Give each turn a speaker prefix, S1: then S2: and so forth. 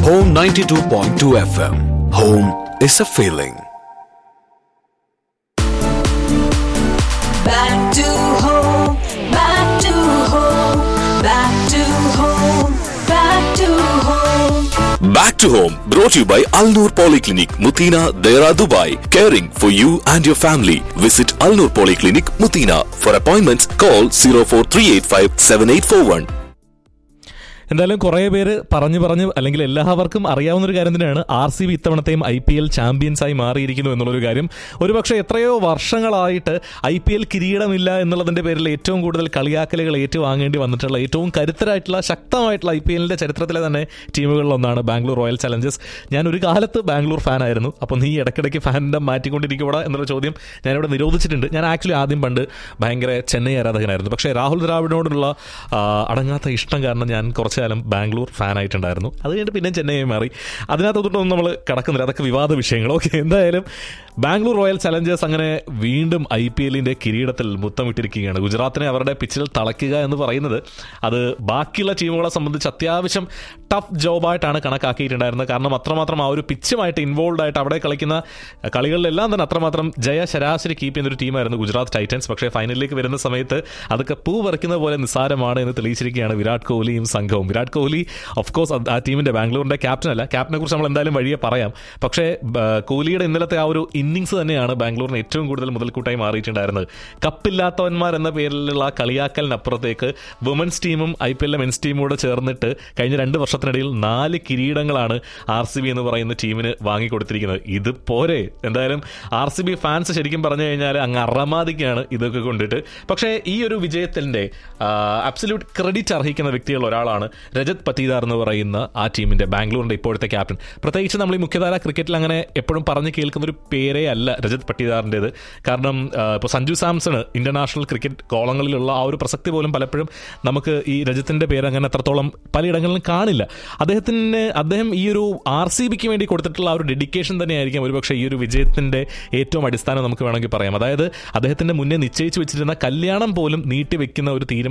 S1: Home 92.2 FM. Home is a feeling.
S2: Back to home, back to home, back to home, back to home.
S1: Back to home brought to you by Alnur Polyclinic, Mutina, Dera, Dubai. Caring for you and your family. Visit Alnur Polyclinic, Mutina. For appointments, call 04385 7841.
S3: എന്തായാലും കുറേ പേര് പറഞ്ഞു പറഞ്ഞ് അല്ലെങ്കിൽ എല്ലാവർക്കും അറിയാവുന്ന ഒരു കാര്യം തന്നെയാണ് ആർ സി ബി ഇത്തവണത്തെയും ഐ പി എൽ ചാമ്പ്യൻസായി മാറിയിരിക്കുന്നു എന്നുള്ളൊരു കാര്യം ഒരുപക്ഷെ എത്രയോ വർഷങ്ങളായിട്ട് ഐ പി എൽ കിരീടമില്ല എന്നുള്ളതിന്റെ പേരിൽ ഏറ്റവും കൂടുതൽ കളിയാക്കലുകൾ ഏറ്റുവാങ്ങേണ്ടി വന്നിട്ടുള്ള ഏറ്റവും കരുത്തരായിട്ടുള്ള ശക്തമായിട്ടുള്ള ഐ പി എല്ലിന്റെ ചരിത്രത്തിലെ തന്നെ ടീമുകളിലൊന്നാണ് ബാംഗ്ലൂർ റോയൽ ചലഞ്ചേഴ്സ് ഞാൻ ഒരു കാലത്ത് ബാംഗ്ലൂർ ഫാൻ ആയിരുന്നു അപ്പോൾ നീ ഇടയ്ക്കിടയ്ക്ക് ഫാനിൻ്റെ മാറ്റിക്കൊണ്ടിരിക്കൂടാ എന്നുള്ള ചോദ്യം ഞാനിവിടെ നിരോധിച്ചിട്ടുണ്ട് ഞാൻ ആക്ച്വലി ആദ്യം പണ്ട് ഭയങ്കര ചെന്നൈ ആരാധകനായിരുന്നു പക്ഷേ രാഹുൽ ദ്രാവിഡിനോടുള്ള ആ, അടങ്ങാത്ത ഇഷ്ടം കാരണം ഞാൻ കുറച്ചു കാലം ബാംഗ്ലൂർ ഫാനായിട്ടുണ്ടായിരുന്നു അത് കഴിഞ്ഞിട്ട് പിന്നെ ചെന്നൈയെ മാറി അതിനകത്തോട്ടൊന്നും നമ്മൾ കിടക്കുന്നില്ല അതൊക്കെ വിവാദ വിഷയങ്ങൾ ഓക്കെ എന്തായാലും ബാംഗ്ലൂർ റോയൽ ചലഞ്ചേഴ്സ് അങ്ങനെ വീണ്ടും ഐ പി എല്ലിന്റെ കിരീടത്തിൽ മുത്തമിട്ടിരിക്കുകയാണ് ഗുജറാത്തിനെ അവരുടെ പിച്ചിൽ തളയ്ക്കുക എന്ന് പറയുന്നത് അത് ബാക്കിയുള്ള ടീമുകളെ സംബന്ധിച്ച് അത്യാവശ്യം ടഫ് ജോബായിട്ടാണ് കണക്കാക്കിയിട്ടുണ്ടായിരുന്നത് കാരണം അത്രമാത്രം ആ ഒരു പിച്ചുമായിട്ട് ഇൻവോൾവ് ആയിട്ട് അവിടെ കളിക്കുന്ന കളികളിലെല്ലാം തന്നെ അത്രമാത്രം ജയ ശരാശരി കീപ്പ് ചെയ്യുന്ന ഒരു ടീമായിരുന്നു ഗുജറാത്ത് ടൈറ്റൻസ് പക്ഷേ ഫൈനലിലേക്ക് വരുന്ന സമയത്ത് അതൊക്കെ പൂ പറിക്കുന്ന പോലെ നിസ്സാരമാണ് എന്ന് തെളിയിച്ചിരിക്കുകയാണ് വിരാട് കോഹ്ലിയും സംഘവും വിരാട് കോഹ്ലി ഓഫ് കോഴ്സ് ആ ടീമിന്റെ ബാംഗ്ലൂരിന്റെ ക്യാപ്റ്റൻ അല്ല ക്യാപ്റ്റനെ കുറിച്ച് നമ്മൾ എന്തായാലും വഴിയെ പറയാം പക്ഷേ ബ- കോഹ്ലിയുടെ ഇന്നലത്തെ ആ ഒരു ഇന്നിങ്സ് തന്നെയാണ് ബാംഗ്ലൂരിന് ഏറ്റവും കൂടുതൽ മുതൽക്കൂട്ടായി മാറിയിട്ടുണ്ടായിരുന്നത് കപ്പില്ലാത്തവന്മാർ എന്ന പേരിലുള്ള ആ കളിയാക്കലിനപ്പുറത്തേക്ക് വുമൻസ് ടീമും ഐ പി എല്ലിലെ മെൻസ് ടീമും കൂടെ ചേർന്നിട്ട് കഴിഞ്ഞ രണ്ട് വർഷത്തിനിടയിൽ നാല് കിരീടങ്ങളാണ് ആർ സി ബി എന്ന് പറയുന്ന ടീമിന് വാങ്ങിക്കൊടുത്തിരിക്കുന്നത് ഇത് പോരെ എന്തായാലും ആർ സി ബി ഫാൻസ് ശരിക്കും പറഞ്ഞു കഴിഞ്ഞാൽ അങ്ങ് അറമാദിക്കാണ് ഇതൊക്കെ കൊണ്ടിട്ട് പക്ഷേ ഈ ഒരു വിജയത്തിന്റെ അബ്സല്യൂട്ട് ക്രെഡിറ്റ് അർഹിക്കുന്ന വ്യക്തികൾ ഒരാളാണ് രജത് പറ്റീദാർ എന്ന് പറയുന്ന ആ ടീമിന്റെ ബാംഗ്ലൂരിന്റെ ഇപ്പോഴത്തെ ക്യാപ്റ്റൻ പ്രത്യേകിച്ച് നമ്മൾ ഈ മുഖ്യധാര ക്രിക്കറ്റിൽ അങ്ങനെ എപ്പോഴും പറഞ്ഞു കേൾക്കുന്ന ഒരു പേരേ അല്ല രജത് പട്ടീദാറിൻ്റെത് കാരണം ഇപ്പോൾ സഞ്ജു സാംസൺ ഇന്റർനാഷണൽ ക്രിക്കറ്റ് കോളങ്ങളിലുള്ള ആ ഒരു പ്രസക്തി പോലും പലപ്പോഴും നമുക്ക് ഈ രജത്തിന്റെ പേര് അങ്ങനെ അത്രത്തോളം പലയിടങ്ങളിലും കാണില്ല അദ്ദേഹത്തിന് അദ്ദേഹം ഈ ഒരു ആർ സി ബിക്ക് വേണ്ടി കൊടുത്തിട്ടുള്ള ആ ഒരു ഡെഡിക്കേഷൻ തന്നെയായിരിക്കും ഒരുപക്ഷെ ഈ ഒരു വിജയത്തിന്റെ ഏറ്റവും അടിസ്ഥാനം നമുക്ക് വേണമെങ്കിൽ പറയാം അതായത് അദ്ദേഹത്തിന്റെ മുന്നേ നിശ്ചയിച്ചു വെച്ചിരുന്ന കല്യാണം പോലും നീട്ടിവെക്കുന്ന ഒരു തീരുമാനം